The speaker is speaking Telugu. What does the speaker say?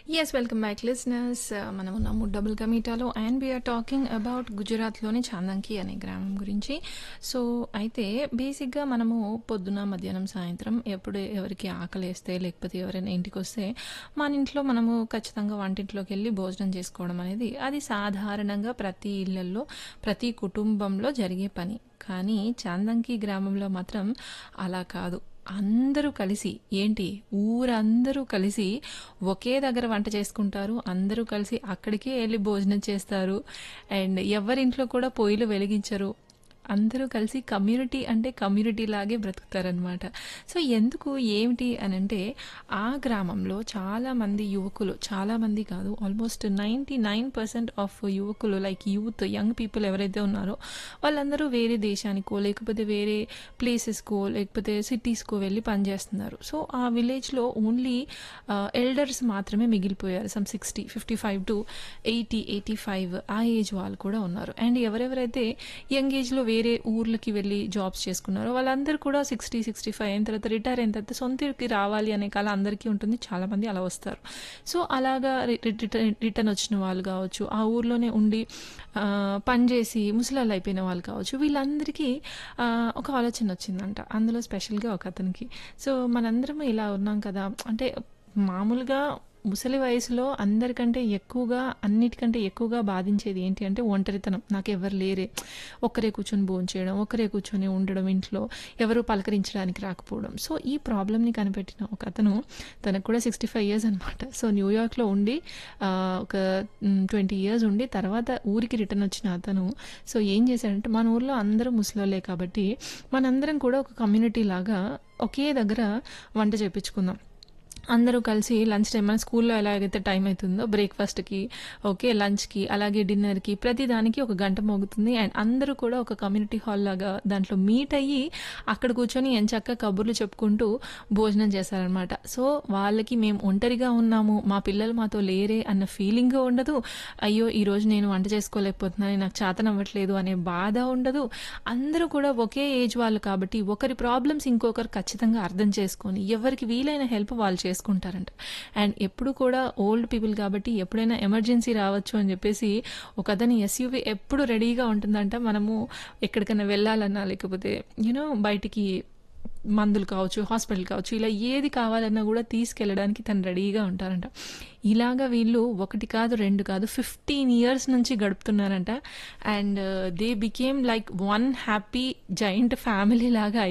ఎస్ వెల్కమ్ బ్యాక్ లిజనర్స్ మనం ఉన్నాము డబుల్ కమీటాలో అండ్ వీఆర్ టాకింగ్ అబౌట్ గుజరాత్లోని చాందంకి అనే గ్రామం గురించి సో అయితే బేసిక్గా మనము పొద్దున మధ్యాహ్నం సాయంత్రం ఎప్పుడు ఎవరికి ఆకలి వేస్తే లేకపోతే ఎవరైనా ఇంటికి వస్తే మన ఇంట్లో మనము ఖచ్చితంగా వంటింట్లోకి వెళ్ళి భోజనం చేసుకోవడం అనేది అది సాధారణంగా ప్రతి ఇళ్లలో ప్రతి కుటుంబంలో జరిగే పని కానీ చాందంకి గ్రామంలో మాత్రం అలా కాదు అందరూ కలిసి ఏంటి ఊరందరూ కలిసి ఒకే దగ్గర వంట చేసుకుంటారు అందరూ కలిసి అక్కడికే వెళ్ళి భోజనం చేస్తారు అండ్ ఎవరింట్లో కూడా పొయ్యిలు వెలిగించరు అందరూ కలిసి కమ్యూనిటీ అంటే కమ్యూనిటీ లాగే బ్రతుకుతారనమాట సో ఎందుకు ఏమిటి అని అంటే ఆ గ్రామంలో చాలామంది యువకులు చాలామంది కాదు almost ninety nine percent of యువకులు లైక్ యూత్ యంగ్ పీపుల్ ఎవరైతే ఉన్నారో వాళ్ళందరూ వేరే దేశానికో లేకపోతే వేరే ప్లేసెస్కో లేకపోతే సిటీస్కో వెళ్ళి పనిచేస్తున్నారు సో ఆ విలేజ్లో ఓన్లీ ఎల్డర్స్ మాత్రమే మిగిలిపోయారు some sixty fifty five to eighty eighty five ఆ ఏజ్ వాళ్ళు కూడా ఉన్నారు అండ్ ఎవరెవరైతే యంగ్ ఏజ్లో వేరే ఊర్లకి వెళ్ళి జాబ్స్ చేసుకున్నారో వాళ్ళందరూ కూడా సిక్స్టీ సిక్స్టీ ఫైవ్ అయిన తర్వాత రిటైర్ అయిన తర్వాత సొంత ఊరికి రావాలి అనే కళ అందరికీ ఉంటుంది చాలామంది అలా వస్తారు సో అలాగా రిటర్న్ వచ్చిన వాళ్ళు కావచ్చు ఆ ఊర్లోనే ఉండి పనిచేసి ముసలాళ్ళు అయిపోయిన వాళ్ళు కావచ్చు వీళ్ళందరికీ ఒక ఆలోచన వచ్చిందంట అందులో స్పెషల్గా ఒక అతనికి సో మనందరం ఇలా ఉన్నాం కదా అంటే మామూలుగా ముసలి వయసులో అందరికంటే ఎక్కువగా అన్నిటికంటే ఎక్కువగా బాధించేది ఏంటి అంటే ఒంటరితనం నాకు ఎవరు లేరే ఒక్కరే కూర్చొని భోజనం చేయడం ఒక్కరే కూర్చొని ఉండడం ఇంట్లో ఎవరు పలకరించడానికి రాకపోవడం సో ఈ ప్రాబ్లమ్ని కనిపెట్టిన ఒక అతను తనకు కూడా సిక్స్టీ ఫైవ్ ఇయర్స్ అనమాట సో న్యూయార్క్లో ఉండి ఒక ట్వంటీ ఇయర్స్ ఉండి తర్వాత ఊరికి రిటర్న్ వచ్చిన అతను సో ఏం చేశాడంటే మన ఊర్లో అందరూ ముసలోళ్ళే కాబట్టి మనందరం కూడా ఒక కమ్యూనిటీ లాగా ఒకే దగ్గర వంట చేయించుకుందాం అందరూ కలిసి లంచ్ టైం మన స్కూల్లో ఎలాగైతే టైం అవుతుందో బ్రేక్ఫాస్ట్కి ఓకే లంచ్కి అలాగే డిన్నర్కి ప్రతి దానికి ఒక గంట మోగుతుంది అండ్ అందరూ కూడా ఒక కమ్యూనిటీ హాల్ లాగా దాంట్లో మీట్ అయ్యి అక్కడ కూర్చొని ఎంచక్క కబుర్లు చెప్పుకుంటూ భోజనం చేశారనమాట సో వాళ్ళకి మేము ఒంటరిగా ఉన్నాము మా పిల్లలు మాతో లేరే అన్న ఫీలింగ్ ఉండదు అయ్యో ఈరోజు నేను వంట చేసుకోలేకపోతున్నాను నాకు చేతనవ్వట్లేదు అనే బాధ ఉండదు అందరూ కూడా ఒకే ఏజ్ వాళ్ళు కాబట్టి ఒకరి ప్రాబ్లమ్స్ ఇంకొకరు ఖచ్చితంగా అర్థం చేసుకొని ఎవరికి వీలైన హెల్ప్ వాళ్ళు చేసుకుంటారంట అండ్ ఎప్పుడు కూడా ఓల్డ్ పీపుల్ కాబట్టి ఎప్పుడైనా ఎమర్జెన్సీ రావచ్చు అని చెప్పేసి ఒక అతని ఎస్యూవి ఎప్పుడు రెడీగా ఉంటుందంట మనము ఎక్కడికైనా వెళ్ళాలన్నా లేకపోతే యూనో బయటికి మందులు కావచ్చు హాస్పిటల్ కావచ్చు ఇలా ఏది కావాలన్నా కూడా తీసుకెళ్ళడానికి తను రెడీగా ఉంటారంట ఇలాగా వీళ్ళు ఒకటి కాదు రెండు కాదు ఫిఫ్టీన్ ఇయర్స్ నుంచి గడుపుతున్నారంట and they became like one happy giant family లాగా